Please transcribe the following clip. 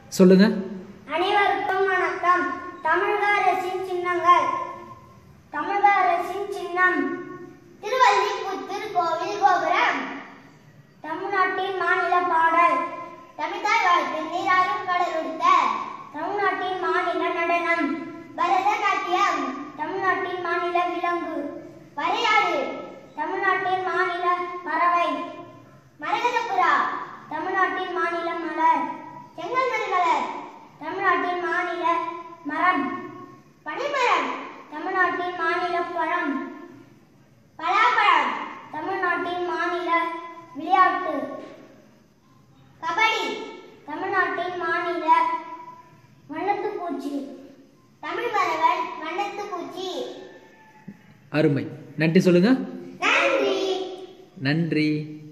சொல்லுங்க அனைவருக்கும் வணக்கம் தமிழக அரசின் சின்னங்கள் தமிழக அரசின் சின்னம் திருவல்லிபுத்தூர் கோவில் கோபுரம் தமிழ்நாட்டின் மாநில பாடல் தமிழ்தாய் வாழ்த்து நீராறும் கடல் உடுத்த தமிழ்நாட்டின் மாநில நடனம் பரதநாட்டியம் தமிழ்நாட்டின் மாநில விலங்கு வரையாடு தமிழ்நாட்டின் மாநில பறவை மரகதப்புறா தமிழ்நாட்டின் மாநில மலர் செங்கல்மணி மலர் தமிழ்நாட்டின் மாநில மரம் பனைமரம் தமிழ்நாட்டின் மாநில பழம் பலாப்பழம் தமிழ்நாட்டின் மாநில விளையாட்டு கபடி தமிழ்நாட்டின் மாநில வண்ணத்துப்பூச்சி தமிழ் மரவன் வண்ணத்துப்பூச்சி அருமை நன்றி சொல்லுங்க நன்றி நன்றி